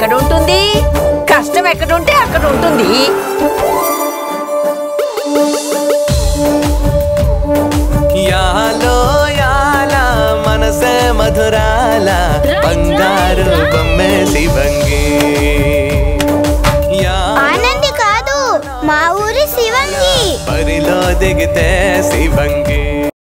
ఎక్కడ ఉంటుంది కష్టం ఎక్కడ ఉంటే అక్కడ ఉంటుంది యాలో యాల మనసే మధురాల బంగారు బొమ్మె శివంగి యా ఆనంది కాదు మా ఊరి శివంగి పరిలో దిగితే శివంగి